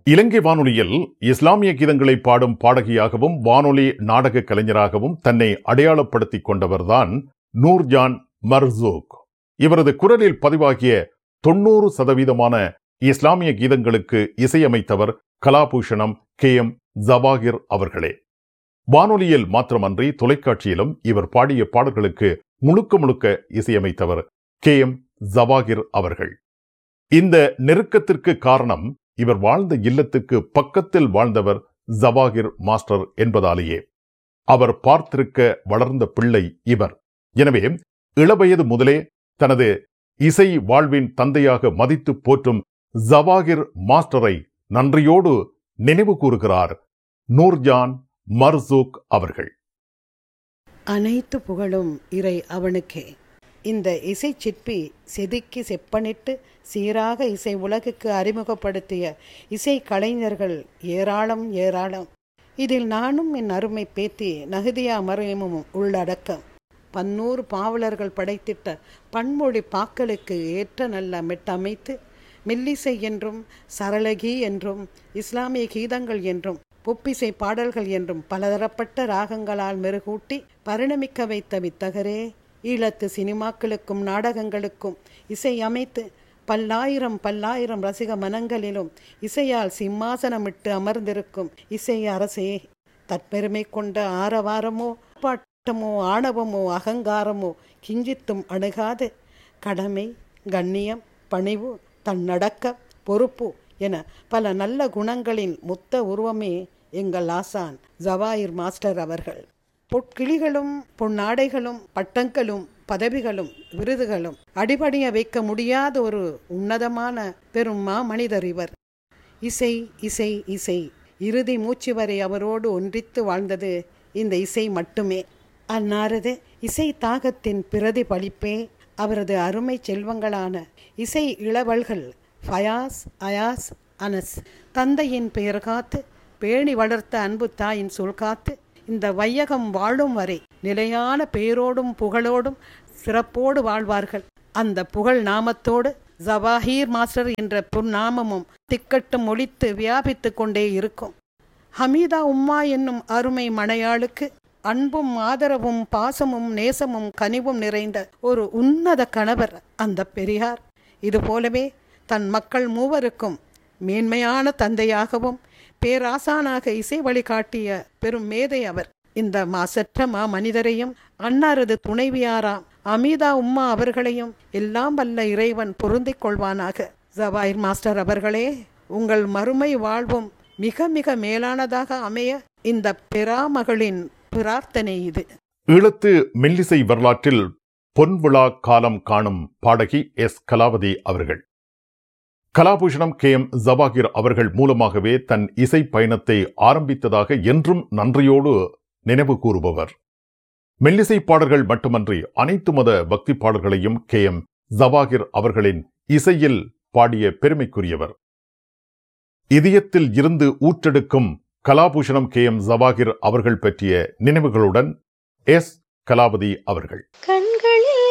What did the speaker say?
இலங்கை வானொலியில் இஸ்லாமிய கீதங்களை பாடும் பாடகியாகவும் வானொலி நாடக கலைஞராகவும் தன்னை அடையாளப்படுத்திக் கொண்டவர்தான் நூர்ஜான் மர்சூக் இவரது குரலில் பதிவாகிய தொண்ணூறு சதவீதமான இஸ்லாமிய கீதங்களுக்கு இசையமைத்தவர் கலாபூஷணம் கே எம் ஜவாகிர் அவர்களே வானொலியில் மாத்திரமன்றி தொலைக்காட்சியிலும் இவர் பாடிய பாடல்களுக்கு முழுக்க முழுக்க இசையமைத்தவர் கே எம் ஜவாகிர் அவர்கள் இந்த நெருக்கத்திற்கு காரணம் இவர் வாழ்ந்த இல்லத்துக்கு பக்கத்தில் வாழ்ந்தவர் ஜவாகிர் மாஸ்டர் என்பதாலேயே அவர் பார்த்திருக்க வளர்ந்த பிள்ளை இவர் எனவே இளவயது முதலே தனது இசை வாழ்வின் தந்தையாக மதித்து போற்றும் ஜவாகிர் மாஸ்டரை நன்றியோடு நினைவு கூறுகிறார் நூர்ஜான் மர்சூக் அவர்கள் அனைத்து புகழும் இறை அவனுக்கே இந்த இசை சிற்பி செதுக்கி செப்பனிட்டு சீராக இசை உலகுக்கு அறிமுகப்படுத்திய இசை கலைஞர்கள் ஏராளம் ஏராளம் இதில் நானும் என் அருமை பேத்தி நகுதியா மறையமும் உள்ளடக்கம் பன்னூறு பாவலர்கள் படைத்திட்ட பன்மொழி பாக்களுக்கு ஏற்ற நல்ல மெட்டமைத்து மெல்லிசை என்றும் சரளகி என்றும் இஸ்லாமிய கீதங்கள் என்றும் பொப்பிசை பாடல்கள் என்றும் பலதரப்பட்ட ராகங்களால் மெருகூட்டி பரிணமிக்க வைத்த வித்தகரே ஈழத்து சினிமாக்களுக்கும் நாடகங்களுக்கும் இசை அமைத்து பல்லாயிரம் பல்லாயிரம் ரசிக மனங்களிலும் இசையால் சிம்மாசனமிட்டு அமர்ந்திருக்கும் இசை அரசே தற்பெருமை கொண்ட ஆரவாரமோ பாட்டமோ ஆணவமோ அகங்காரமோ கிஞ்சித்தும் அணுகாது கடமை கண்ணியம் பணிவு தன்னடக்க பொறுப்பு என பல நல்ல குணங்களின் மொத்த உருவமே எங்கள் ஆசான் ஜவாயிர் மாஸ்டர் அவர்கள் பொற்கிளிகளும் பொன்னாடைகளும் பட்டங்களும் பதவிகளும் விருதுகளும் அடிபடிய வைக்க முடியாத ஒரு உன்னதமான பெரும் மாமனிதர் இவர் இசை இசை இசை இறுதி மூச்சு வரை அவரோடு ஒன்றித்து வாழ்ந்தது இந்த இசை மட்டுமே அன்னாரது இசை தாகத்தின் பிரதிபலிப்பே அவரது அருமை செல்வங்களான இசை இளவல்கள் ஃபயாஸ் அயாஸ் அனஸ் தந்தையின் பெயர் காத்து பேணி வளர்த்த அன்பு தாயின் சொல் காத்து இந்த வையகம் வாழும் வரை நிலையான பேரோடும் புகழோடும் சிறப்போடு வாழ்வார்கள் அந்த புகழ் நாமத்தோடு ஜவாஹீர் மாஸ்டர் என்ற புன்னாமமும் திக்கட்டும் ஒழித்து வியாபித்து கொண்டே இருக்கும் ஹமீதா உம்மா என்னும் அருமை மனையாளுக்கு அன்பும் ஆதரவும் பாசமும் நேசமும் கனிவும் நிறைந்த ஒரு உன்னத கணவர் அந்த பெரியார் இதுபோலவே தன் மக்கள் மூவருக்கும் மேன்மையான தந்தையாகவும் பேராசானாக இசை வழிகாட்டிய பெரும் மேதை அவர் இந்த மாசற்ற மா மனிதரையும் அன்னாரது துணைவியாராம் அமிதா உம்மா அவர்களையும் எல்லாம் வல்ல இறைவன் பொருந்திக் கொள்வானாக ஜவாயிர் மாஸ்டர் அவர்களே உங்கள் மறுமை வாழ்வும் மிக மிக மேலானதாக அமைய இந்த பெராமகளின் பிரார்த்தனை இது ஈழத்து மெல்லிசை வரலாற்றில் பொன்விழா காலம் காணும் பாடகி எஸ் கலாவதி அவர்கள் கலாபூஷணம் கே எம் ஜவாகிர் அவர்கள் மூலமாகவே தன் இசை பயணத்தை ஆரம்பித்ததாக என்றும் நன்றியோடு நினைவு கூறுபவர் மெல்லிசை பாடல்கள் மட்டுமன்றி அனைத்து மத பக்தி பாடல்களையும் கே எம் ஜவாகிர் அவர்களின் இசையில் பாடிய பெருமைக்குரியவர் இதயத்தில் இருந்து ஊற்றெடுக்கும் கலாபூஷணம் கே எம் ஜவாகிர் அவர்கள் பற்றிய நினைவுகளுடன் எஸ் கலாவதி அவர்கள் கண்களில்